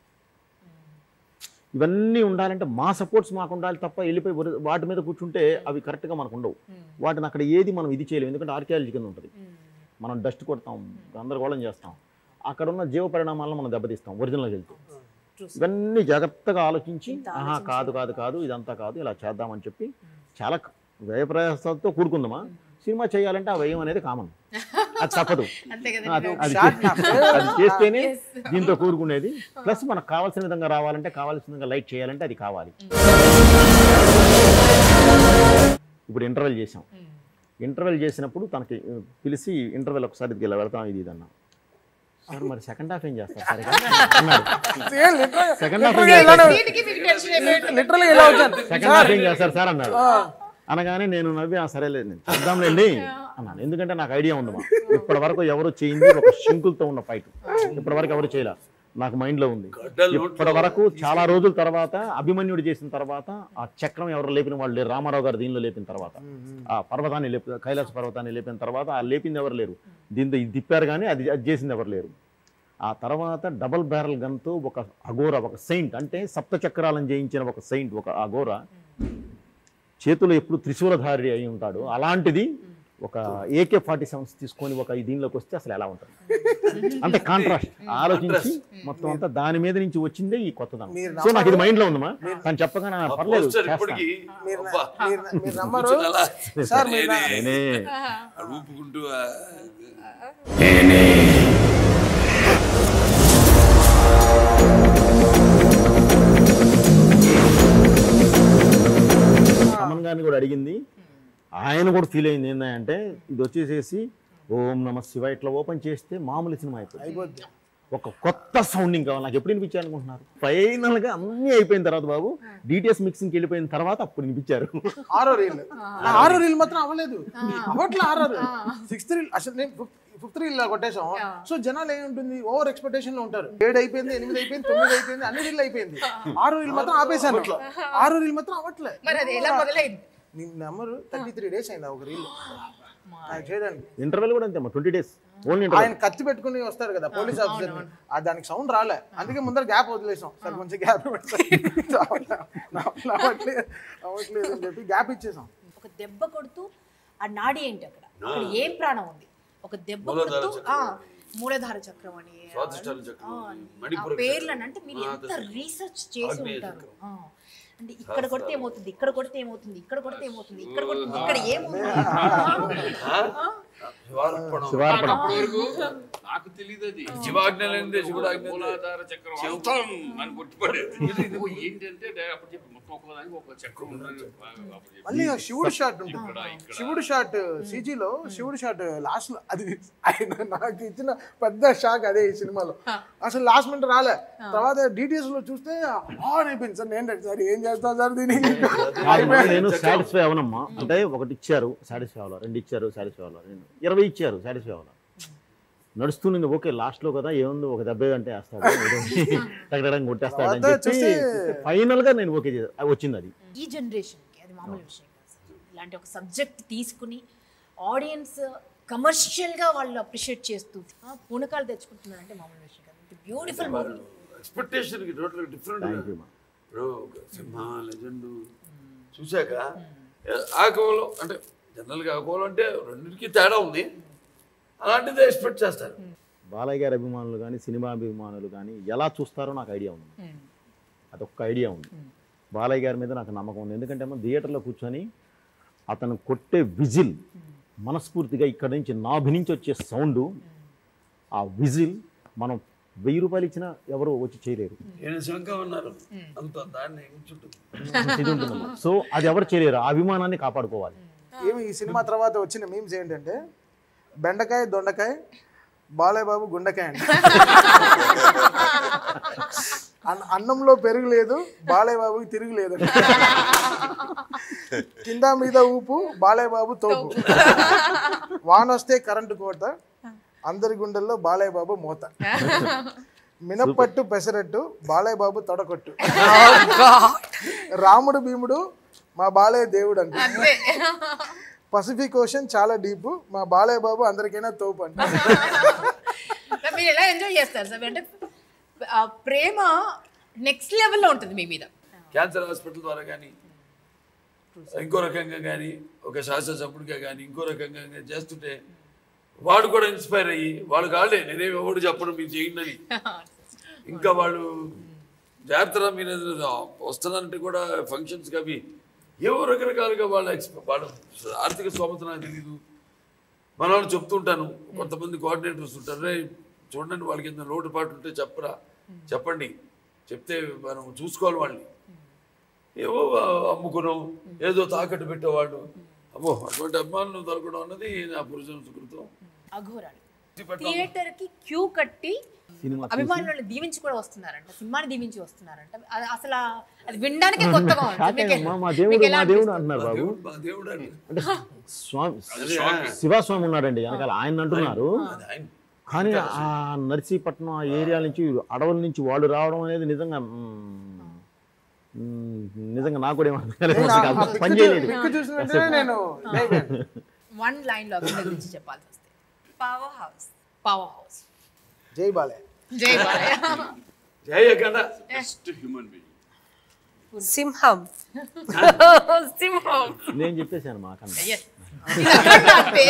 ఇవన్నీ ఉండాలంటే మా సపోర్ట్స్ మాకు ఉండాలి తప్ప వెళ్ళిపోయి వరి- వాటి మీద కూర్చుంటే అవి కరెక్ట్గా మనకు ఉండవు వాటిని అక్కడ ఏది మనం ఇది చేయలేము ఎందుకంటే ఆర్కియాలజీ కింద ఉంటుంది మనం డస్ట్ కొడతాం గందరగోళం చేస్తాం అక్కడ ఉన్న జీవ పరిణామాలను మనం దెబ్బతీస్తాం ఒరిజినల్గా వెళ్తే ఇవన్నీ జాగ్రత్తగా ఆలోచించి ఆహా కాదు కాదు కాదు ఇదంతా కాదు ఇలా చేద్దామని చెప్పి చాలా వ్యయ ప్రయాసాలతో కూడుకుందామా సినిమా చేయాలంటే ఆ వ్యయం అనేది కామన్ అది తప్పదు అంతే కదా అది అది చే- అది చేస్తేనే దీంతో కూరుకునేది ప్లస్ మనకు కావాల్సిన విధంగా రావాలంటే కావాల్సిన విధంగా లైట్ చేయాలంటే అది కావాలి ఇప్పుడు ఇంటర్వెల్ చేసాం ఇంటర్వెల్ చేసినప్పుడు తనకి ఆ, పిలిచి ఇంటర్వెల్ ఒకసారి ఇది ఇలా వెళ్తాం ఇది ఇది అన్నా సార్ మరి సెకండ్ హాఫ్ ఏం చేస్తారు సార్ ఇక?" అన్నాడు సెకండ్ హాఫ్ ఏం చేస్తారు దీనికి మీకు టెన్షన్ అయిపోయింది లిటరల్ ఇలా వచ్చాను సెకండ్ హాఫ్ ఏం చేస్తారు సార్ అన్నాడు అనగానే నేను నవ్వి "ఆ, సరేలేదు నేను చేద్దాంలేండి అన్నాను ఎందుకంటే నాకు ఐడియా ఉందమ్మా ఇప్పటి వరకు ఎవరు చేయింది ఒక శంకులతో ఉన్న ఫైట్ ఇప్పటి వరకు ఎవరు చేయలే నాకు మైండ్ లో ఉంది ఇప్పటి వరకు చాలా రోజుల తర్వాత అభిమన్యుడు చేసిన తర్వాత ఆ చక్రం ఎవరు లేపిన వాళ్ళు లేరు రామారావు గారు దీనిలో లేపిన తర్వాత ఆ పర్వతాన్ని లేపి కైలాస పర్వతాన్ని లేపిన తర్వాత ఆ లేపింది ఎవరు లేరు దీంతో ఇది తిప్పారు కానీ అది అది చేసింది ఎవరు లేరు ఆ తర్వాత డబల్ బ్యారల్ గన్తో ఒక అఘోర ఒక సెయింట్ అంటే సప్త చక్రాలను జయించిన ఒక సెయింట్ ఒక అఘోర చేతిలో ఎప్పుడు త్రిశూలధారి అయి ఉంటాడు అలాంటిది ఒక ఏకే ఫార్టీ సెవెన్స్ తీసుకొని ఒక ఈ దీనిలోకి వస్తే అసలు ఎలా ఉంటుంది అంటే కాంట్రాస్ట్ ఆలోచించి మొత్తం అంతా దాని మీద నుంచి వచ్చిందే ఈ కొత్తదనం సో నాకు ఇది మైండ్ లో ఉందమ్మా తను చెప్పగానే "ఆ, పర్లేదు పోస్టర్ చేస్తాను." ఇప్పటికి మీరు అబ్బా, మీరు మీరు నమ్మరు కూర్చొని అలా సార్ మీరు నా- నేనే నేనే ఆ ఊపుకుంటూ ఆ, తమన్ గారిని కూడా అడిగింది ఆయన కూడా ఫీల్ అయింది ఏంటంటే ఇది వచ్చేసేసి ఓం నమ శివ ఇట్లా ఓపెన్ చేస్తే మామూలు సినిమా అయిపోయింది అయిపోద్ది ఒక కొత్త సౌండింగ్ కావాలి నాకు ఎప్పుడు వినిపించారు అనుకుంటున్నారు ఫైనల్ గా అన్నీ అయిపోయిన తర్వాత బాబు డిటిఎస్ మిక్సింగ్కి వెళ్ళిపోయిన తర్వాత అప్పుడు వినిపించారు ఆరో రీల్ ఆరో రీల్ మాత్రం అవ్వలేదు అవ్వట్లే ఆరో సిక్స్త్ రీల్ అసలు నేను ఫిఫ్త్ రీల్ కొట్టేసాం సో జనాలు ఏముంటుంది ఓవర్ ఎక్స్పెక్టేషన్ లో ఉంటారు ఏడు అయిపోయింది ఎనిమిది అయిపోయింది తొమ్మిది అయిపోయింది అన్ని రీల్ అయిపోయింది ఆరో రీల్ మాత్రం ఆపేసాను ఆరో రీల్ మాత్రం అవ్వట్లే మరి అది ఎలా మొదలైంది నీ నెంబర్ థర్టీ త్రీ డేస్ అయింది ఆ ఒక రీల్ చేయడానికి ఇంటర్వెల్ కూడా అంతే ట్వంటీ డేస్ ఓన్లీ ఆయన ఇంటర్వెల్ కత్తి పెట్టుకుని వస్తారు కదా పోలీస్ ఆఫీసర్ ఆ దానికి సౌండ్ రాలే అందుకే ముందర గ్యాప్ వదిలేసాం సార్ కొంచెం గ్యాప్ అవ్వట్లేదు అవ్వట్లేదు అని చెప్పి గ్యాప్ ఇచ్చేసాం ఒక దెబ్బ కొడుతూ ఆ నాడి ఏంటి అక్కడ అక్కడ ఏం ప్రాణం ఉంది ఒక దెబ్బ మూలాధార కొడుతూ చక్రం. ఆ, మూలాధార చక్రం అని స్వాధిష్టాన చక్రం, ఆ, మణిపూర ఆ పేర్లను చక్రం. అంటే మీరు ఆ, ఎంత దశ. రీసెర్చ్ చేసి ఆగ్నేయ ఉంటారు చక్రం. ఆ, అంటే ఇక్కడ కొడితే ఏమవుతుంది ఇక్కడ కొడితే ఏమవుతుంది ఇక్కడ కొడితే ఏమవుతుంది ఇక్కడ కొడితే ఇక్కడ ఏమవుతుంది శివార్పణం. శివార్పణం. అప్పటి వరకు నాకు తెలియదు అది శివాజ్ఞ లేనిదే శివుడాజ్ఞ లేనిదే. మూలాధార చక్రం అంతం అని కొట్టిపడేది ఇది ఏంటంటే డే- అప్పుడు చెప్పి మొత్తం ఒక్కదానికి ఒక చక్రం ఉందని అప్పుడు చెప్పి మళ్ళీ ఆ శివుడు షాట్ ఉంటుంది ఇక్కడ ఇక్కడ శివుడు షాట్ సీజీలో శివుడు షాట్ లాస్ట్ లో అది ఆయన నాకు ఇచ్చిన పెద్ద షాక్ అదే ఈ సినిమాలో అసలు లాస్ట్ మినిట్ రాలే తర్వాత డీటెయిల్స్ లో చూస్తే ఆ అనిపించింది సార్ నేను సార్ ఏం చేస్తా సార్ దీనికి కాదమ్మా, నేను సాటిస్ఫై అవనమ్మా అంటే ఒకటి ఇచ్చారు సాటిస్ఫై అవ్వాలి రెండు ఇచ్చారు సాటిస్ఫై అవ్వాలి రెండు ఇరవై ఇచ్చారు సాటిస్ఫై అవ్వాలి నడుస్తుంది ఓకే లాస్ట్లో కదా ఏముంది ఒక దెబ్బ అంటే వేస్తాడు తగ్గడం కొట్టేస్తాడు అని తర్వాత చెప్పి చూస్తే- ఫైనల్ గా నేను ఓకే చేసా- అది వచ్చింది అది ఈ జనరేషన్కి అది మామూలు విషయం కాదు సార్. ఇలాంటి ఒక సబ్జెక్ట్ తీసుకుని ఆడియన్స్ కమర్షియల్గా వాళ్ళు అప్రిషియేట్ చేస్తూ ఆ, పూనకాలు తెచ్చుకుంటున్నారంటే మామూలు విషయం కాదు బ్యూటిఫుల్ మూవీ ఎక్స్పెక్టేషన్ కి total different Thank you, ma. ఇప్పుడు ఒక సింహ లెజెండ్ చూశాక ఆ కోవలో అంటే జనరల్గా ఆ కోవలో అంటే రెండింటికి తేడా ఉంది అలాంటిదే ఎక్స్పెక్ట్ చేస్తారు బాలయ్య గారి అభిమానులు కానీ సినిమా అభిమానులు కానీ ఎలా చూస్తారో నాకు ఐడియా ఉంది అదొక్క ఐడియా ఉంది బాలయ్య గారి మీద నాకు నమ్మకం ఉంది ఎందుకంటే మనం థియేటర్లో కూర్చొని అతను కొట్టే విజిల్ మనస్ఫూర్తిగా ఇక్కడ నుంచి నాభి నుంచి వచ్చే సౌండ్ ఆ విజిల్ మనం వెయ్యి రూపాయలు ఇచ్చినా ఎవరు వచ్చి చేయలేరు నేను శంఖం అన్నారు అంత దాన్ని ఉంచుంటుంది ఇది ఉంటుందమ్మా సో అది ఎవరు చేయలేరు ఆ అభిమానాన్ని కాపాడుకోవాలి ఏమి ఈ సినిమా తర్వాత వచ్చిన మీమ్స్ ఏంటంటే బెండకాయ దొండకాయ బాలయ్య బాబు గుండకాయ అంట అన్న- అన్నంలో పెరుగు లేదు బాలయ్య బాబుకి తిరుగు లేదు కింద మీద ఊపు బాలయ్య బాబు తోపు వానొస్తే కరెంటు కోత అందరి గుండెల్లో బాలయ్య బాబు మోత మినప్పట్టు పెసరట్టు బాలయ్య బాబు తొడకొట్టు రాముడు భీముడు మా బాలయ్య దేవుడు అంట పసిఫిక్ ఓషన్ చాలా డీప్ మా బాలయ్య బాబు అందరికైనా తోపు అంట సార్, మీరు ఎలా ఎంజాయ్ చేస్తారు సార్ అంటే ఆ ప్రేమ నెక్స్ట్ లెవెల్లో ఉంటుంది మీ మీద క్యాన్సర్ హాస్పిటల్ ద్వారా కానీ ఇంకో రకంగా కానీ ఒక శాసనసభ్యుడిగా కానీ ఇంకో రకంగా కానీ చేస్తుంటే వాడు కూడా ఇన్స్పైర్ అయ్యి వాళ్ళు కాళ్ళే నేనేమి ఎవడు చెప్పను మీరు చేయండి అని ఇంకా వాళ్ళు జాగ్రత్తగా మీరు ఏదో వస్తున్నారంటే కూడా ఫంక్షన్స్కి అవి ఏవో రకరకాలుగా వాళ్ళ ఎక్స్ప వాళ్ళ ఆర్థిక స్తోమత నాకు తెలీదు మన వాళ్ళు చెప్తుంటాను కొంతమంది కోఆర్డినేటర్స్ ఉంటారు రే చూడండి వాళ్ళకి ఎంత లోటుపాటు ఉంటే చెప్పరా చెప్పండి చెప్తే మనం చూసుకోవాలి వాళ్ళని ఏవో అమ్ముకున్నాం ఏదో తాకట్టు పెట్టేవాళ్ళు అమ్మో అటువంటి అభిమానులు దొరకడం అన్నది నా పురుషుల సుకృతం అఘోరాలు థియేటర్ కి క్యూ కట్టి సినిమా అభిమానులను దీవించి కూడా వస్తున్నారంట సినిమాని దీవించి వస్తున్నారంట అది అసలు ఆ- అది వినడానికే కొత్తగా ఉంది షాక్ మీకు- అయ్యమ్మా, మా మీకు దేవుడు ఎలా మా దేవుడు అనిపిస్తుంది? అంటున్నారు బాబు మా దేవుడు అని అంటే స్వామి శివస్వామి ఉన్నాడండి వెనకాల ఆయన అంటున్నారు ఆయన కానీ ఆ నర్సీపట్నం ఆ ఏరియా నుంచి అడవుల నుంచి వాళ్ళు రావడం అనేది నిజంగా మ్మ్, మ్మ్, నిజంగా నాకు కూడా ఏమర్థం కాలేదు. నేను ఆ- అసలు ఆ పని పిక్కు చేయలేదు చూ- పిక్కు చూసిన వెంటనే నేను ఇదైపోయాను. వన్ లైన్ లో అభినయ గురించి చెప్పాల్సి వస్తే Power House. పవర్ హౌస్ జై బాలయ్య జై బాలయ్య జయ కదా బెస్ట్ హ్యూమన్ బీయింగ్ సింహం సింహం నేను చెప్పేశాను మా కన్నా Yes. అంతే.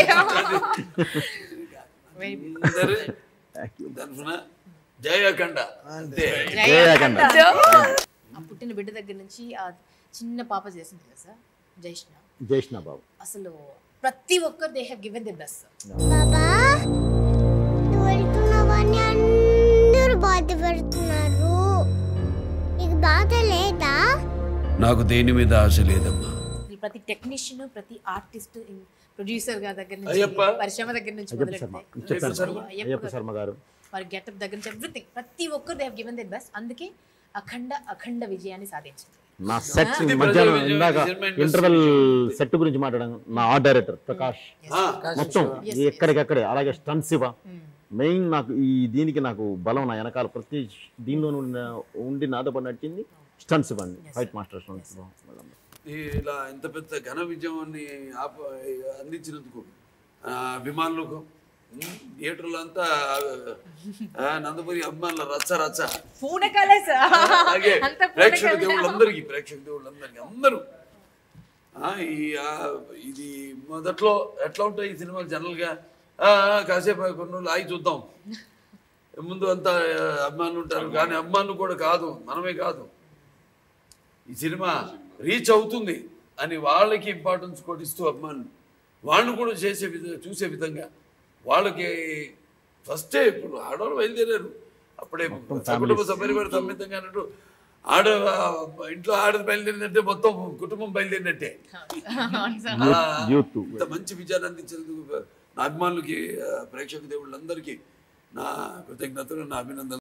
Very good. అందరూ తరఫున జయకండ అంతే జై జయకండ. ఆ పుట్టిన బిడ్డ దగ్గర నుంచి ఆ చిన్న పాప చేసింది కదా సార్ జైష్ణ జయష్ణ బాబు అసలు ప్రతి ఒక్కరు they have given the best బాబా నువ్వు వెళ్తున్నావని అందరూ బాధపడుతున్నారు నీకు బాధ లేదా నాకు దేని మీద ఆశ లేదమ్మా ప్రతి టెక్నీషియన్ ప్రతి ఆర్టిస్ట్ ప్రొడ్యూసర్ గారి దగ్గర నుంచి అయ్యప్ప. పరిశ్రమ దగ్గర నుంచి అయ్యప్ప శర్మ మొదలెడితే చెప్పాను సార్ అయ్యప్ప అయ్యప్ప గారు. శర్మ గారు వారి గెటప్ దగ్గర నుంచి ఎవ్రీథింగ్ ప్రతి ఒక్కరు they have given the best అందుకే అఖండ అఖండ విజయాన్ని సాధించింది నా సెట్ ఇది మధ్యాహ్నం ప్రజల ఇందాక విజయం, industry ఇంటర్వెల్ సెట్ గురించి మాట్లాడాను నా ఆర్ట్ డైరెక్టర్ ప్రకాష్ ఆ, మొత్తం ఎక్కడికక్కడే అలాగే స్టన్స్ ఇవ్వ మెయిన్ నాకు ఈ దీనికి నాకు బలం నా వెనకాల ప్రతి దీనిలో ఉండి నాతో పాటు నడిచింది స్టన్స్ ఇవ్వండి ఫైట్ మాస్టర్ స్టన్స్ ఈ ఇలా ఇంత పెద్ద ఘన విజయాన్ని ఆప అందించినందుకు ఆ, అభిమానులకు ఉమ్, థియేటర్లో అంతా ఆ, నందమూరి అభిమానుల రచ్చ రచ్చ పూనకాలే సార్ అలాగే అంత ప్రేక్షక పూనకాలే. దేవుళ్ళందరికీ ప్రేక్షక దేవుళ్ళందరికీ అందరూ ఆ, ఈ ఆ, ఇది మొదట్లో ఎట్లా ఉంటాయి ఈ సినిమాలు జనరల్గా ఆ, ఆ, కాసేపు కొన్ని రోజులు ఆగి చూద్దాం ముందు అంతా ఆ, అభిమానులు ఉంటారు కానీ అభిమానులు కూడా కాదు మనమే కాదు ఈ సినిమా రీచ్ అవుతుంది అని వాళ్ళకి ఇంపార్టెన్స్ కొట్టిస్తూ అభిమానులు వాళ్ళు కూడా చేసే విధ చూసే విధంగా వాళ్ళకి ఫస్టే ఇప్పుడు ఆడవాళ్ళు బయలుదేరారు అప్పుడే సకుటుంబ సపరివార సమ్మితంగా అన్నట్టు ఆడ ఇంట్లో ఆడది బయలుదేరినట్టే మొత్తం కుటుంబం బయలుదేరినట్టే అలా యూత్ ఇంత మంచి విజయాన్ని అందించినందుకు నా అభిమానులకి ఆ, ప్రేక్షక దేవుళ్ళందరికీ నా కృతజ్ఞతలు నా అభినందనలు